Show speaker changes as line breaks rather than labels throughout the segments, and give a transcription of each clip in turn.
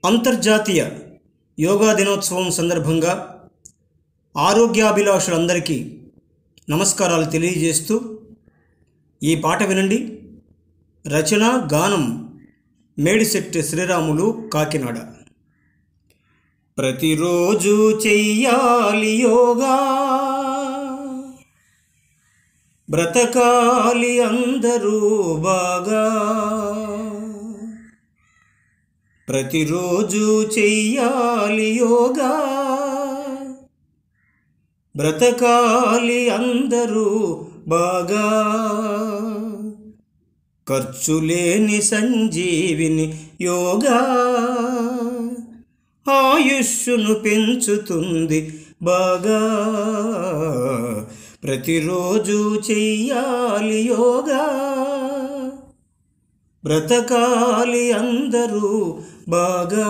అంతర్జాతీయ యోగా దినోత్సవం సందర్భంగా ఆరోగ్యాభిలాషులందరికీ నమస్కారాలు తెలియజేస్తూ ఈ పాట వినండి రచన గానం మేడిశెట్టి శ్రీరాములు కాకినాడ ప్రతిరోజు చెయ్యాలి యోగా బ్రతకాలి అందరూ బాగా ప్రతిరోజు చెయ్యాలి యోగా బ్రతకాలి అందరూ బాగా ఖర్చు లేని సంజీవిని యోగా ఆయుష్ను పెంచుతుంది బాగా ప్రతిరోజు చెయ్యాలి యోగా బ్రతకాలి అందరూ బాగా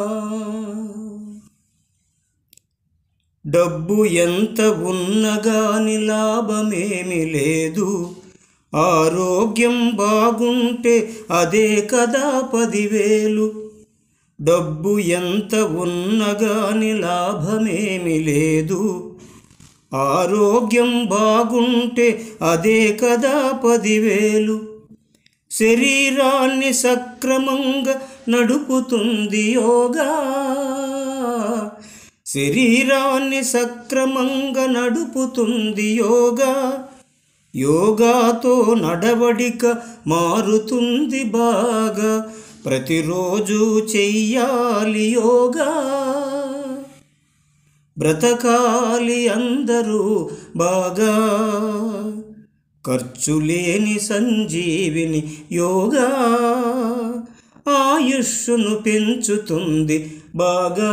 డబ్బు ఎంత ఉన్నగాని లాభమేమి లేదు ఆరోగ్యం బాగుంటే అదే కదా పదివేలు డబ్బు ఎంత ఉన్నగాని లాభమేమి లేదు ఆరోగ్యం బాగుంటే అదే కదా పదివేలు శరీరాన్ని సక్రమంగా నడుపుతుంది యోగా శరీరాన్ని సక్రమంగా నడుపుతుంది యోగా యోగాతో నడవడిక మారుతుంది బాగా ప్రతిరోజు చెయ్యాలి యోగా బ్రతకాలి అందరూ బాగా ఖర్చు లేని సంజీవిని యోగా ఆయుష్ను పెంచుతుంది బాగా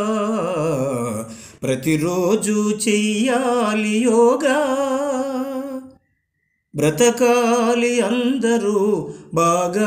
ప్రతిరోజు చెయ్యాలి యోగా బ్రతకాలి అందరూ బాగా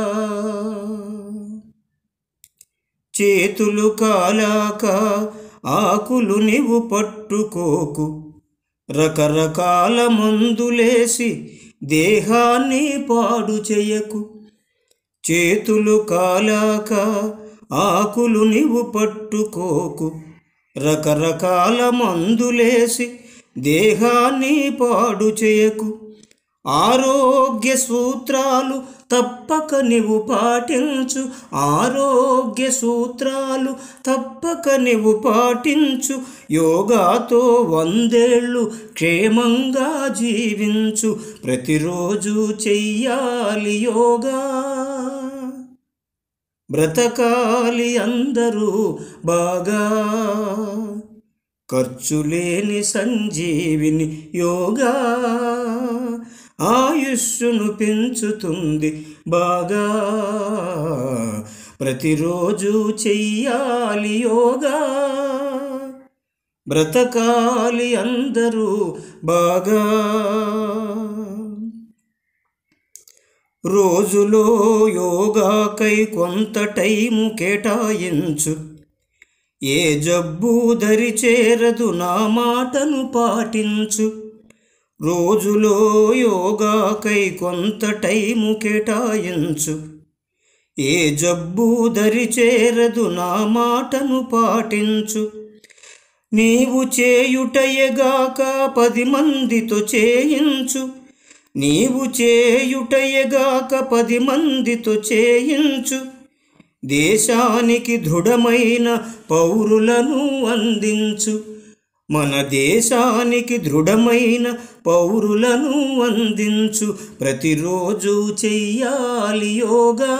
చేతులు కాలాక ఆకులు నీవు పట్టుకోకు రకరకాల మందులేసి దేహాన్ని పాడు చేయకు చేతులు కాలాక ఆకులు నీవు పట్టుకోకు రకరకాల మందులేసి దేహాన్ని పాడు చేయకు ఆరోగ్య సూత్రాలు తప్పక నీవు పాటించు ఆరోగ్య సూత్రాలు తప్పక నీవు పాటించు యోగాతో వందేళ్ళు క్షేమంగా జీవించు ప్రతిరోజు చెయ్యాలి యోగా బ్రతకాలి అందరూ బాగా ఖర్చు లేని సంజీవిని యోగా ఆయుష్ను పెంచుతుంది బాగా ప్రతిరోజు చెయ్యాలి యోగా బ్రతకాలి అందరూ బాగా రోజులో యోగాకై కొంత టైము కేటాయించు ఏ జబ్బు దరి చేరదు నా మాటను పాటించు రోజులో యోగాకై కొంత టైము కేటాయించు ఏ జబ్బు దరి చేరదు నా మాటను పాటించు నీవు చేయుటయగాక పది మందితో చేయించు నీవు చేయుటయగాక పది మందితో చేయించు దేశానికి దృఢమైన పౌరులను అందించు మన దేశానికి దృఢమైన పౌరులను అందించు ప్రతిరోజు చెయ్యాలి యోగా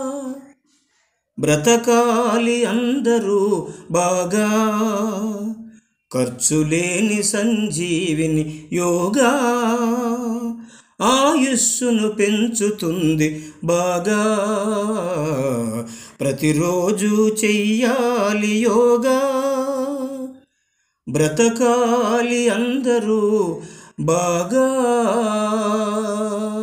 బ్రతకాలి అందరూ బాగా ఖర్చు లేని సంజీవిని యోగా ఆయుస్సును పెంచుతుంది బాగా ప్రతిరోజు చెయ్యాలి యోగా బ్రతకాలి అందరూ బాగా